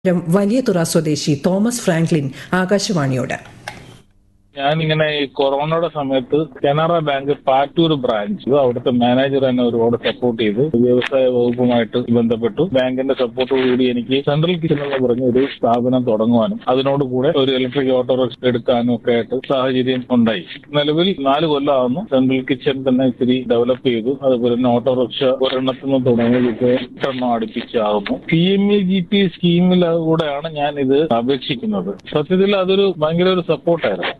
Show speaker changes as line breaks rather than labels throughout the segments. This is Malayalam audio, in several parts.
വലിയതുറ സ്വദേശി തോമസ് ഫ്രാങ്ക്ലിൻ ആകാശവാണിയോട്
ഞാനിങ്ങനെ ഈ കൊറോണയുടെ സമയത്ത് കനറ ബാങ്ക് പാറ്റൂർ ബ്രാഞ്ച് അവിടുത്തെ മാനേജർ എന്നെ ഒരുപാട് സപ്പോർട്ട് ചെയ്തു വ്യവസായ വകുപ്പുമായിട്ട് ബന്ധപ്പെട്ടു ബാങ്കിന്റെ സപ്പോർട്ടോടുകൂടി എനിക്ക് സെൻട്രൽ കിച്ചൺ എന്ന് പറഞ്ഞ ഒരു സ്ഥാപനം തുടങ്ങുവാനും അതിനോട് കൂടെ ഒരു ഇലക്ട്രിക് ഓട്ടോറിക്ഷ എടുക്കാനും ഒക്കെ ആയിട്ട് സാഹചര്യം ഉണ്ടായി നിലവിൽ നാല് കൊല്ലമാകുന്നു സെൻട്രൽ കിച്ചൺ തന്നെ ഇത്തിരി ഡെവലപ്പ് ചെയ്തു അതുപോലെ തന്നെ ഓട്ടോറിക്ഷ ഒരെണ്ണത്തിൽ നിന്ന് തുടങ്ങി ഇപ്പോൾ എട്ടെണ്ണം അടുപ്പിച്ചാകുന്നു P M E G P സ്കീമിലൂടെയാണ് ഞാൻ ഇത് അപേക്ഷിക്കുന്നത് സത്യത്തിൽ അതൊരു ഭയങ്കര ഒരു സപ്പോർട്ടായിരുന്നു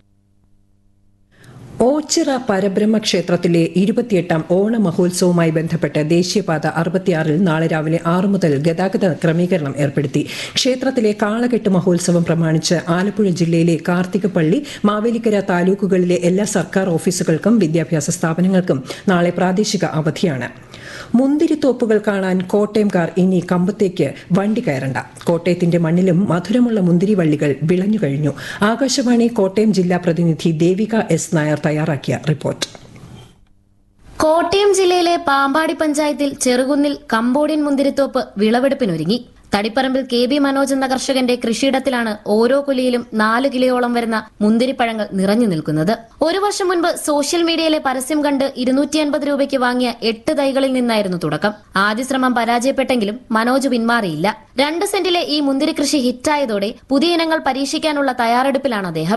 ഓച്ചിറ പരബ്രഹ്മ ക്ഷേത്രത്തിലെ ഇരുപത്തിയെട്ടാം ഓണ മഹോത്സവവുമായി ബന്ധപ്പെട്ട് ദേശീയപാത അറുപത്തിയാറിൽ നാളെ രാവിലെ ആറു മുതൽ ഗതാഗത ക്രമീകരണം ഏർപ്പെടുത്തി ക്ഷേത്രത്തിലെ കാളകെട്ട് മഹോത്സവം പ്രമാണിച്ച് ആലപ്പുഴ ജില്ലയിലെ കാർത്തികപ്പള്ളി മാവേലിക്കര താലൂക്കുകളിലെ എല്ലാ സർക്കാർ ഓഫീസുകൾക്കും വിദ്യാഭ്യാസ സ്ഥാപനങ്ങൾക്കും നാളെ പ്രാദേശിക അവധിയാണ് മുന്തിരിത്തോപ്പുകൾ കാണാൻ കോട്ടയംകാർ ഇനി കമ്പത്തേക്ക് വണ്ടി കയറണ്ട കോട്ടയത്തിന്റെ മണ്ണിലും മധുരമുള്ള മുന്തിരിവള്ളികൾ വിളഞ്ഞു കഴിഞ്ഞു ആകാശവാണി കോട്ടയം ജില്ലാ പ്രതിനിധി ദേവിക എസ് നായർ തയ്യാറാക്കിയ റിപ്പോർട്ട്
കോട്ടയം ജില്ലയിലെ പാമ്പാടി പഞ്ചായത്തിൽ ചെറുകുന്നിൽ കമ്പോഡിയൻ മുന്തിരിത്തോപ്പ് വിളവെടുപ്പിനൊരുങ്ങി തടിപ്പറമ്പിൽ കെ ബി മനോജ് എന്ന കർഷകന്റെ കൃഷിയിടത്തിലാണ് ഓരോ കുലിയിലും നാല് കിലോയോളം വരുന്ന മുന്തിരിപ്പഴങ്ങൾ നിറഞ്ഞു നിൽക്കുന്നത് ഒരു വർഷം മുൻപ് സോഷ്യൽ മീഡിയയിലെ പരസ്യം കണ്ട് ഇരുന്നൂറ്റി അൻപത് രൂപയ്ക്ക് വാങ്ങിയ എട്ട് തൈകളിൽ നിന്നായിരുന്നു തുടക്കം ആദ്യ ശ്രമം പരാജയപ്പെട്ടെങ്കിലും മനോജ് പിന്മാറിയില്ല രണ്ട് സെന്റിലെ ഈ മുന്തിരി കൃഷി ഹിറ്റായതോടെ പുതിയ ഇനങ്ങൾ പരീക്ഷിക്കാനുള്ള തയ്യാറെടുപ്പിലാണ് അദ്ദേഹം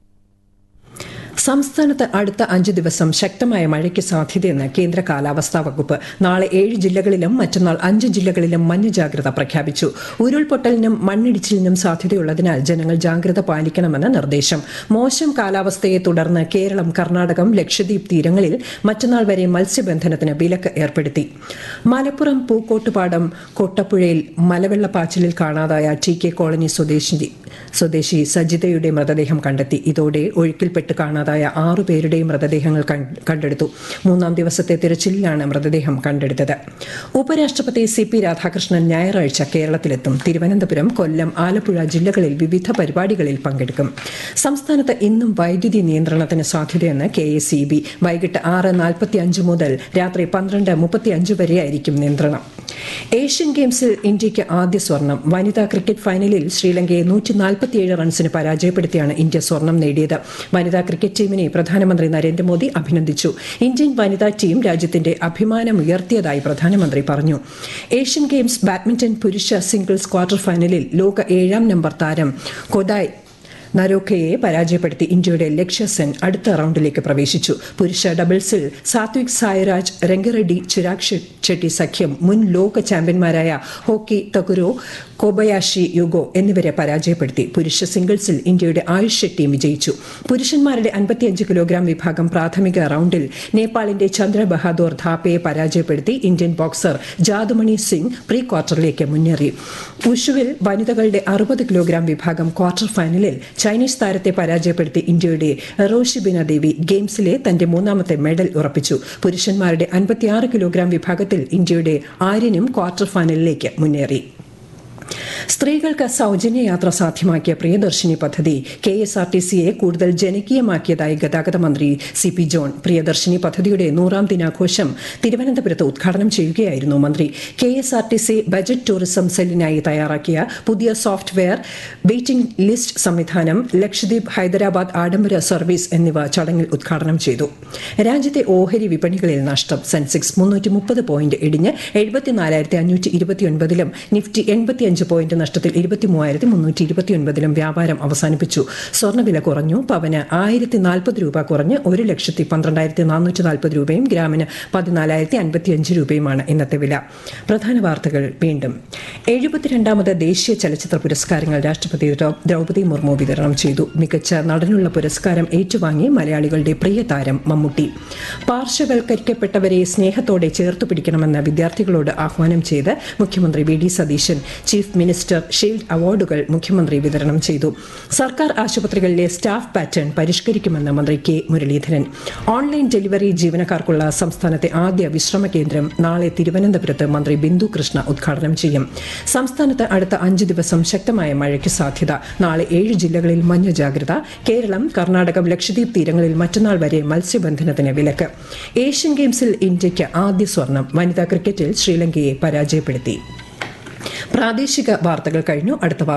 സംസ്ഥാനത്ത് അടുത്ത അഞ്ച് ദിവസം ശക്തമായ മഴയ്ക്ക് സാധ്യതയെന്ന് കേന്ദ്ര കാലാവസ്ഥാ വകുപ്പ് നാളെ ഏഴ് ജില്ലകളിലും മറ്റന്നാൾ അഞ്ച് ജില്ലകളിലും മഞ്ഞ ജാഗ്രത പ്രഖ്യാപിച്ചു ഉരുൾപൊട്ടലിനും മണ്ണിടിച്ചിലിനും സാധ്യതയുള്ളതിനാൽ ജനങ്ങൾ ജാഗ്രത പാലിക്കണമെന്ന് നിർദ്ദേശം മോശം കാലാവസ്ഥയെ തുടർന്ന് കേരളം കർണാടകം ലക്ഷദ്വീപ് തീരങ്ങളിൽ മറ്റന്നാൾ വരെ മത്സ്യബന്ധനത്തിന് വിലക്ക് ഏർപ്പെടുത്തി മലപ്പുറം പൂക്കോട്ടുപാടം കൊട്ടപ്പുഴയിൽ മലവെള്ളപ്പാച്ചിലിൽ കാണാതായ ടി കെ കോളനി സ്വദേശി സ്വദേശി സജിതയുടെ മൃതദേഹം കണ്ടെത്തി ഇതോടെ ഒഴുക്കിൽപ്പെട്ട് കാണാതായ ആറു പേരുടെയും മൃതദേഹങ്ങൾ കൺ- കണ്ടെടുത്തു മൂന്നാം ദിവസത്തെ തിരച്ചിലിലാണ് മൃതദേഹം കണ്ടെടുത്തത് ഉപരാഷ്ട്രപതി സി പി രാധാകൃഷ്ണൻ ഞായറാഴ്ച കേരളത്തിലെത്തും തിരുവനന്തപുരം കൊല്ലം ആലപ്പുഴ ജില്ലകളിൽ വിവിധ പരിപാടികളിൽ പങ്കെടുക്കും സംസ്ഥാനത്ത് ഇന്നും വൈദ്യുതി നിയന്ത്രണത്തിന് സാധ്യതയെന്ന് കെ എസ് ഇ ബി വൈകിട്ട് ആറ് നാൽപ്പത്തി അഞ്ച് മുതൽ രാത്രി പന്ത്രണ്ട് മുപ്പത്തി അഞ്ച് വരെയായിരിക്കും നിയന്ത്രണം ഏഷ്യൻ ഗെയിംസിൽ ഇന്ത്യയ്ക്ക് ആദ്യ സ്വർണം വനിതാ ക്രിക്കറ്റ് ഫൈനലിൽ ശ്രീലങ്കയെ നൂറ്റി നാൽപ്പത്തിയേഴ് റൺസിന് പരാജയപ്പെടുത്തിയാണ് ഇന്ത്യ സ്വർണം നേടിയത് വനിതാ ക്രിക്കറ്റ് ടീമിനെ പ്രധാനമന്ത്രി നരേന്ദ്രമോദി അഭിനന്ദിച്ചു ഇന്ത്യൻ വനിതാ ടീം രാജ്യത്തിന്റെ അഭിമാനമുയർത്തിയതായി പ്രധാനമന്ത്രി പറഞ്ഞു ഏഷ്യൻ ഗെയിംസ് ബാഡ്മിന്റൺ പുരുഷ സിംഗിൾസ് ക്വാർട്ടർ ഫൈനലിൽ ലോക ഏഴാം നമ്പർ താരം കൊദായ് നരോക്കയെ പരാജയപ്പെടുത്തി ഇന്ത്യയുടെ ലക്ഷ്യ സെൻ അടുത്ത റൌണ്ടിലേക്ക് പ്രവേശിച്ചു പുരുഷ ഡബിൾസിൽ സാത്വിക് സായ്രാജ് രംഗറെഡ്ഡി ചിരാഗ് ഷെ- ഷെട്ടി സഖ്യം മുൻ ലോക ചാമ്പ്യന്മാരായ ഹോക്കി തകുരോ കോബയാഷി യുഗോ എന്നിവരെ പരാജയപ്പെടുത്തി പുരുഷ സിംഗിൾസിൽ ഇന്ത്യയുടെ ആയുഷ് ഷെട്ടി വിജയിച്ചു പുരുഷന്മാരുടെ അൻപത്തിയഞ്ച് കിലോഗ്രാം വിഭാഗം പ്രാഥമിക റൌണ്ടിൽ നേപ്പാളിന്റെ ചന്ദ്ര ബഹാദൂർ ധാപ്പയെ പരാജയപ്പെടുത്തി Indian boxer Jadumani Singh pre ക്വാർട്ടറിലേക്ക് മുന്നേറി ഉഷുവിൽ വനിതകളുടെ അറുപത് കിലോഗ്രാം വിഭാഗം ക്വാർട്ടർ ഫൈനലിൽ ചൈനീസ് താരത്തെ പരാജയപ്പെടുത്തി ഇന്ത്യയുടെ റോഷിബിന ദേവി ഗെയിംസിലെ തന്റെ മൂന്നാമത്തെ മെഡൽ ഉറപ്പിച്ചു പുരുഷന്മാരുടെ അൻപത്തിയാറ് കിലോഗ്രാം വിഭാഗത്തിൽ ഇന്ത്യയുടെ ആര്യനും ക്വാർട്ടർ ഫൈനലിലേക്ക് മുന്നേറി സ്ത്രീകൾക്ക് സൗജന്യ യാത്ര സാധ്യമാക്കിയ പ്രിയദർശിനി പദ്ധതി കെ എസ് ആർ ടി സിയെ കൂടുതൽ ജനകീയമാക്കിയതായി ഗതാഗത മന്ത്രി സി പി ജോൺ പ്രിയദർശിനി പദ്ധതിയുടെ നൂറാം ദിനാഘോഷം തിരുവനന്തപുരത്ത് ഉദ്ഘാടനം ചെയ്യുകയായിരുന്നു മന്ത്രി K S R T C budget tourism സെല്ലിനായി തയ്യാറാക്കിയ പുതിയ സോഫ്റ്റ്വെയർ വെയിറ്റിംഗ് ലിസ്റ്റ് സംവിധാനം ലക്ഷദ്വീപ് ഹൈദരാബാദ് ആഡംബര സർവീസ് എന്നിവ ചടങ്ങിൽ ഉദ്ഘാടനം ചെയ്തു രാജ്യത്തെ ഓഹരി വിപണികളിൽ നഷ്ടം സെൻസെക്സ് മുന്നൂറ്റി മുപ്പത് പോയിന്റ് ഇടിഞ്ഞ് എഴുപത്തിനാലായിരത്തി അഞ്ഞൂറ്റി ഇരുപത്തിയൊൻപതിലും നിഫ്റ്റി എൺപത്തിയഞ്ച് പോയിന്റ് നഷ്ടത്തിൽ ഇരുപത്തിമൂവായിരത്തി മുന്നൂറ്റി ഇരുപത്തിയൊൻപതിലും വ്യാപാരം അവസാനിപ്പിച്ചു സ്വർണ്ണവില കുറഞ്ഞു പവന് ആയിരത്തി നാൽപ്പത് രൂപ കുറഞ്ഞ് ഒരു ലക്ഷത്തി പന്ത്രണ്ടായിരത്തി നാനൂറ്റി നാൽപ്പത് രൂപയും ഗ്രാമിന് പതിനാലായിരത്തി അൻപത്തിയഞ്ച് രൂപയുമാണ് ഇന്നത്തെ വില പ്രധാന വാർത്തകൾ വീണ്ടും എഴുപത്തിരണ്ടാമത് ദേശീയ ചലച്ചിത്ര പുരസ്കാരങ്ങൾ രാഷ്ട്രപതി ദ്രൗ- ദ്രൗപദി മുർമു വിതരണം ചെയ്തു മികച്ച നടനുള്ള പുരസ്കാരം ഏറ്റുവാങ്ങി മലയാളികളുടെ പ്രിയ താരം മമ്മൂട്ടി പാർശ്വവൽക്കരിക്കപ്പെട്ടവരെ സ്നേഹത്തോടെ ചേർത്തു പിടിക്കണമെന്ന് വിദ്യാർത്ഥികളോട് ആഹ്വാനം ചെയ്ത് മുഖ്യമന്ത്രി V D Satheesan chief minister shield അവാർഡുകൾ മുഖ്യമന്ത്രി വിതരണം ചെയ്തു സർക്കാർ ആശുപത്രികളിലെ സ്റ്റാഫ് പാറ്റേൺ പരിഷ്കരിക്കുമെന്ന് മന്ത്രി കെ മുരളീധരൻ ഓൺലൈൻ ഡെലിവറി ജീവനക്കാർക്കുള്ള സംസ്ഥാനത്തെ ആദ്യ വിശ്രമ കേന്ദ്രം നാളെ തിരുവനന്തപുരത്ത് മന്ത്രി ബിന്ദു കൃഷ്ണ ഉദ്ഘാടനം ചെയ്യും സംസ്ഥാനത്ത് അടുത്ത അഞ്ച് ദിവസം ശക്തമായ മഴയ്ക്ക് സാധ്യത നാളെ ഏഴ് ജില്ലകളിൽ മഞ്ഞ ജാഗ്രത കേരളം കർണാടകം ലക്ഷദ്വീപ് തീരങ്ങളിൽ മറ്റന്നാൾ വരെ മത്സ്യബന്ധനത്തിന് വിലക്ക് ഏഷ്യൻ ഗെയിംസിൽ ഇന്ത്യയ്ക്ക് ആദ്യ സ്വർണം വനിതാ ക്രിക്കറ്റിൽ ശ്രീലങ്കയെ പരാജയപ്പെടുത്തി പ്രാദേശിക വാർത്തകൾ കഴിഞ്ഞു അടുത്ത വാർത്ത